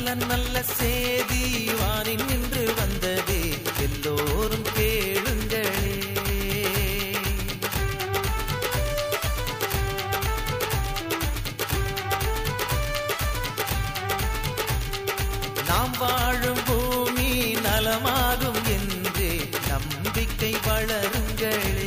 நல்ல நல்ல சேதி வானில் நின்று வந்ததே எல்லோரும் கேளுங்களே நாம் வாழும் பூமி நலமாகும் என்றே நம்பிக்கை வளருங்களே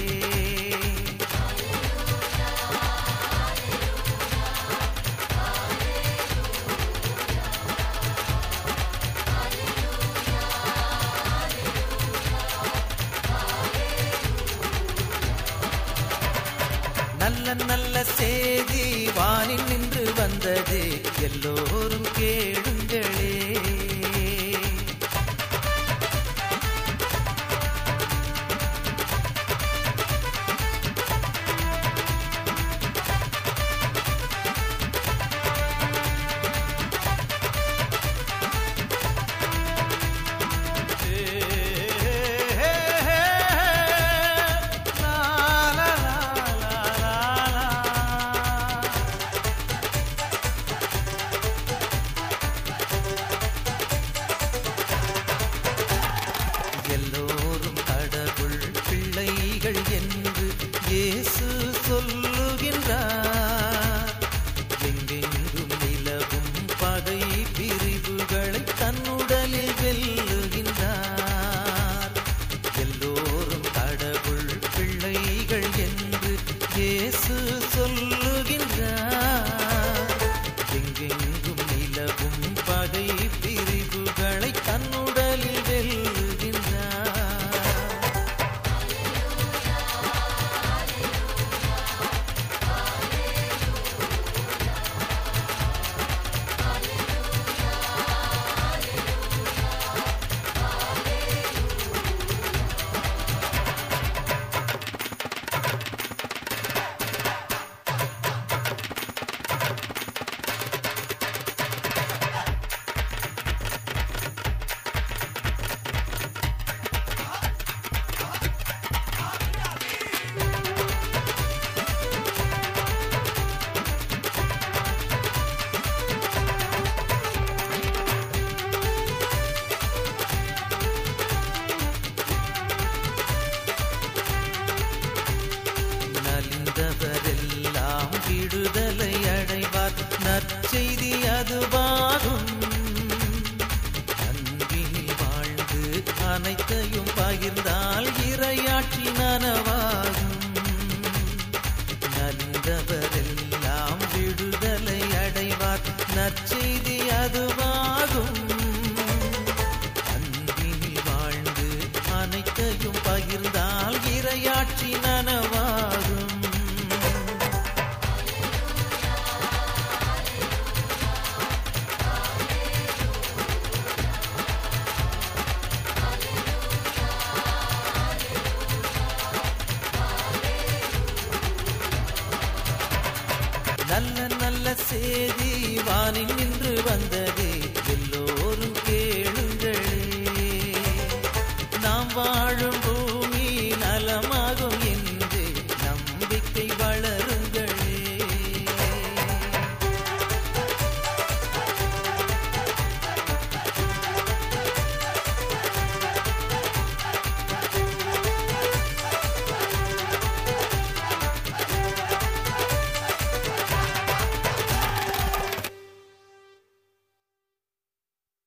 நல்ல நல்ல சேதி வானில் நின்று வந்தது எல்லோரும் கேளுங்களே எல்லோரும் கடவுள் பிள்ளைகள் என்று இயேசு சொல்லுகின்றார் எங்கெங்கும் நிலவும் பகை பிரிவுகளை தன்னுடலில் வெல்லுகின்றார் எல்லோரும் கடவுள் பிள்ளைகள் என்று இயேசு சொல்லுகின்றார் எங்கெங்கும் நிலவும் பகை பிரிவுகளை தன்னுடலில் வெல்லுகின்றார் நலிந்தவரெல்லாம் விடுதலை அடைவார் நற்செய்தி அதுவாகும் அன்பினில் வாழ்ந்து அனைத்தையும் பகிர்ந்தால் இரையாட்சி நனவாகும் நலிந்தவரெல்லாம் விடுதலை அடைவார் நற்செய்தி அதுவாகும் அன்பினில் வாழ்ந்து அனைத்தையும் பகிர்ந்தால் இரையாட்சி நனவாகும் நல்ல நல்ல சேதி வானில் நின்று வந்ததே எல்லோரும் கேளுங்களே நாம் வாழும்